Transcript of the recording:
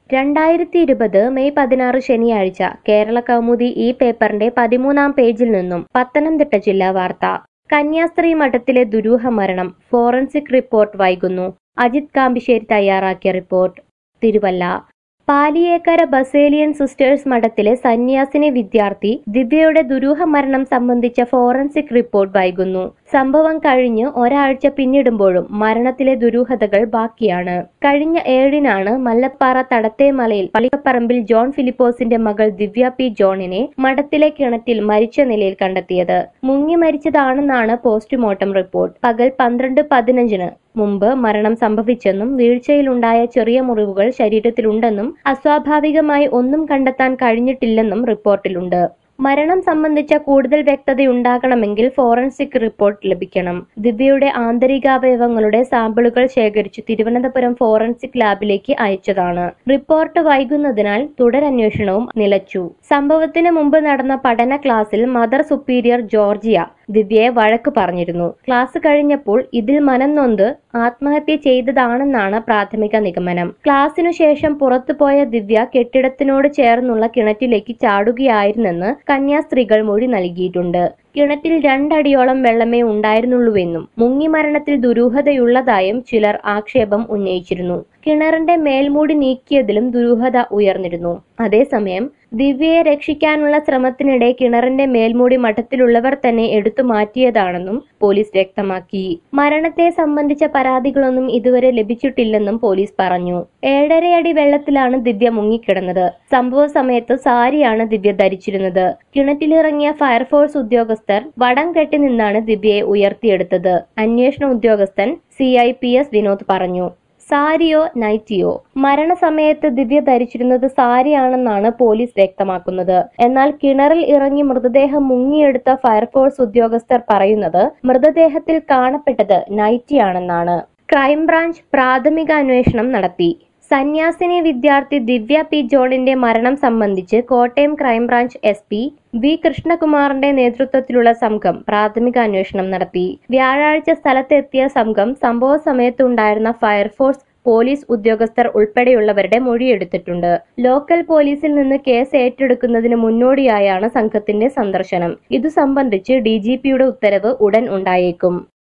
രണ്ടായിരത്തി ഇരുപത് മെയ് പതിനാറ് ശനിയാഴ്ച കേരള കൗമുദി ഈ പേപ്പറിന്റെ പതിമൂന്നാം പേജിൽ നിന്നും പത്തനംതിട്ട ജില്ലാ വാർത്ത കന്യാസ്ത്രീ മഠത്തിലെ ദുരൂഹ മരണം ഫോറൻസിക് റിപ്പോർട്ട് വൈകുന്നു അജിത് കാമ്പിശ്ശേരി തയ്യാറാക്കിയ report Thiruvalla Paliyekkara Basilian sisters മഠത്തിലെ സന്യാസിനി വിദ്യാർത്ഥി ദിവ്യയുടെ ദുരൂഹ മരണം സംബന്ധിച്ച ഫോറൻസിക് റിപ്പോർട്ട് വൈകുന്നു സംഭവം കഴിഞ്ഞ് ഒരാഴ്ച പിന്നിടുമ്പോഴും മരണത്തിലെ ദുരൂഹതകൾ ബാക്കിയാണ് കഴിഞ്ഞ ഏഴിനാണ് മല്ലപ്പാറ തടത്തേമലയിൽ പള്ളിക്കപ്പറമ്പിൽ ജോൺ ഫിലിപ്പോസിന്റെ മകൾ ദിവ്യ പി ജോണിനെ മഠത്തിലെ കിണറ്റിൽ മരിച്ച നിലയിൽ കണ്ടെത്തിയത് മുങ്ങി മരിച്ചതാണെന്നാണ് പോസ്റ്റ്മോർട്ടം റിപ്പോർട്ട് പകൽ പന്ത്രണ്ട് പതിനഞ്ചിന് മുമ്പ് മരണം സംഭവിച്ചെന്നും വീഴ്ചയിലുണ്ടായ ചെറിയ മുറിവുകൾ ശരീരത്തിലുണ്ടെന്നും അസ്വാഭാവികമായി ഒന്നും കണ്ടെത്താൻ കഴിഞ്ഞിട്ടില്ലെന്നും റിപ്പോർട്ടിലുണ്ട് മരണം സംബന്ധിച്ച കൂടുതൽ വ്യക്തതയുണ്ടാകണമെങ്കിൽ ഫോറൻസിക് റിപ്പോർട്ട് ലഭിക്കണം ദിവ്യയുടെ ആന്തരികാവയവങ്ങളുടെ സാമ്പിളുകൾ ശേഖരിച്ചു തിരുവനന്തപുരം ഫോറൻസിക് ലാബിലേക്ക് അയച്ചതാണ് റിപ്പോർട്ട് വൈകുന്നതിനാൽ തുടരന്വേഷണവും നിലച്ചു സംഭവത്തിന് മുമ്പ് നടന്ന പഠന ക്ലാസ്സിൽ മദർ സുപ്പീരിയർ ജോർജിയ ദിവ്യയെ വഴക്ക് പറഞ്ഞിരുന്നു ക്ലാസ് കഴിഞ്ഞപ്പോൾ ഇതിൽ മനം നൊന്ത് ആത്മഹത്യ ചെയ്തതാണെന്നാണ് പ്രാഥമിക നിഗമനം ക്ലാസ്സിനു ശേഷം പുറത്തുപോയ ദിവ്യ കെട്ടിടത്തിനോട് ചേർന്നുള്ള കിണറ്റിലേക്ക് ചാടുകയായിരുന്നെന്ന് കന്യാസ്ത്രീകൾ മൊഴി നൽകിയിട്ടുണ്ട് കിണറ്റിൽ രണ്ടടിയോളം വെള്ളമേ ഉണ്ടായിരുന്നുള്ളൂവെന്നും മുങ്ങിമരണത്തിൽ ദുരൂഹതയുള്ളതായും ചിലർ ആക്ഷേപം ഉന്നയിച്ചിരുന്നു കിണറിന്റെ മേൽമൂടി നീക്കിയതിലും ദുരൂഹത ഉയർന്നിരുന്നു അതേസമയം ദിവ്യയെ രക്ഷിക്കാനുള്ള ശ്രമത്തിനിടെ കിണറിന്റെ മേൽമൂടി മഠത്തിലുള്ളവർ തന്നെ എടുത്തു മാറ്റിയതാണെന്നും പോലീസ് വ്യക്തമാക്കി മരണത്തെ സംബന്ധിച്ച പരാതികളൊന്നും ഇതുവരെ ലഭിച്ചിട്ടില്ലെന്നും പോലീസ് പറഞ്ഞു ഏഴരയടി വെള്ളത്തിലാണ് ദിവ്യ മുങ്ങിക്കിടന്നത് സംഭവ സമയത്ത് സാരിയാണ് ദിവ്യ ധരിച്ചിരുന്നത് കിണറ്റിലിറങ്ങിയ ഫയർഫോഴ്സ് ഉദ്യോഗസ്ഥർ വടം കെട്ടി നിന്നാണ് ദിവ്യയെ ഉയർത്തിയെടുത്തത് അന്വേഷണ ഉദ്യോഗസ്ഥൻ C I P S Vinod പറഞ്ഞു സാരിയോ നൈറ്റിയോ മരണസമയത്ത് ദിവ്യ ധരിച്ചിരുന്നത് സാരിയാണെന്നാണ് പോലീസ് വ്യക്തമാക്കുന്നത് എന്നാൽ കിണറിൽ ഇറങ്ങി മൃതദേഹം മുങ്ങിയെടുത്ത ഫയർഫോഴ്സ് ഉദ്യോഗസ്ഥർ പറയുന്നത് മൃതദേഹത്തിൽ കാണപ്പെട്ടത് നൈറ്റിയാണെന്നാണ് ക്രൈംബ്രാഞ്ച് പ്രാഥമിക അന്വേഷണം നടത്തി സന്യാസിനി വിദ്യാർത്ഥി ദിവ്യ പി ജോണിന്റെ മരണം സംബന്ധിച്ച് Kottayam crime branch S P V കൃഷ്ണകുമാറിന്റെ നേതൃത്വത്തിലുള്ള സംഘം പ്രാഥമിക അന്വേഷണം നടത്തി വ്യാഴാഴ്ച സ്ഥലത്തെത്തിയ സംഘം സംഭവ സമയത്തുണ്ടായിരുന്ന ഫയർഫോഴ്സ് പോലീസ് ഉദ്യോഗസ്ഥർ ഉൾപ്പെടെയുള്ളവരുടെ മൊഴിയെടുത്തിട്ടുണ്ട് ലോക്കൽ പോലീസിൽ നിന്ന് കേസ് ഏറ്റെടുക്കുന്നതിന് മുന്നോടിയായാണ് സംഘത്തിന്റെ സന്ദർശനം ഇതു സംബന്ധിച്ച് ഡിജിപിയുടെ ഉത്തരവ് ഉടൻ ഉണ്ടായേക്കും